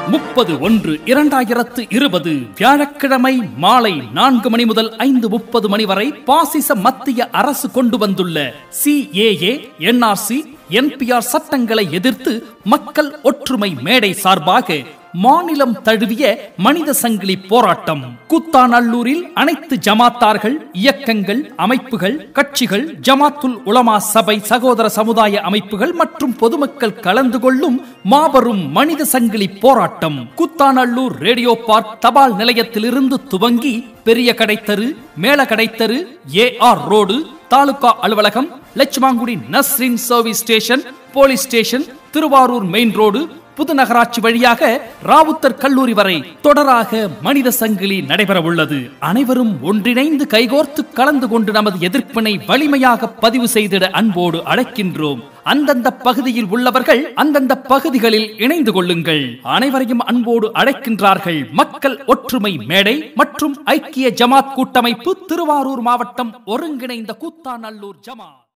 முப்பது ஒன்று இரண்டாயிரத்து இருபது வியாழக்கிழமை மாலை நான்கு மணி முதல் ஐந்து முப்பது மணி வரை பாசிச மத்திய அரசு கொண்டு வந்துள்ள சிஏஏ என்ஆர்சி என்பிஆர் சட்டங்களை எதிர்த்து மக்கள் ஒற்றுமை மேடை சார்பாக மாநிலம் தழுவிய மனித சங்கிலி போராட்டம் கூத்தாநல்லூரில் அனைத்து ஜமாத்தார்கள் இயக்கங்கள் அமைப்புகள் கட்சிகள் ஜமாத்துல் உலமா சபை சகோதர சமுதாய அமைப்புகள் மற்றும் பொதுமக்கள் கலந்து கொள்ளும் மாபெரும் மனித சங்கிலி போராட்டம் கூத்தாநல்லூர் ரேடியோ பார்க் தபால் நிலையத்திலிருந்து துவங்கி பெரிய கடைத்தரு மேல கடைத்தரு ஏ ஆர் ரோடு தாலுகா அலுவலகம் Lakshmangudi Nasrin service station police station Thiruvarur main road புதுநகராட்சி வழியாக ராவுத்தர் கல்லூரி வரை தொடராக மனித சங்கிலி நடைபெற உள்ளது அனைவரும் ஒன்றிணைந்து கைகோர்த்து கலந்து கொண்டு நமது எதிர்ப்பினை வலிமையாக பதிவு செய்திட அன்போடு அழைக்கின்றோம் அந்தந்த பகுதியில் உள்ளவர்கள் அந்தந்த பகுதிகளில் இணைந்து கொள்ளுங்கள் அனைவரையும் அன்போடு அழைக்கின்றார்கள் மக்கள் ஒற்றுமை மேடை மற்றும் ஐக்கிய ஜமாத் கூட்டமைப்பு திருவாரூர் மாவட்டம் ஒருங்கிணைந்த கூத்தாநல்லூர் ஜமாத்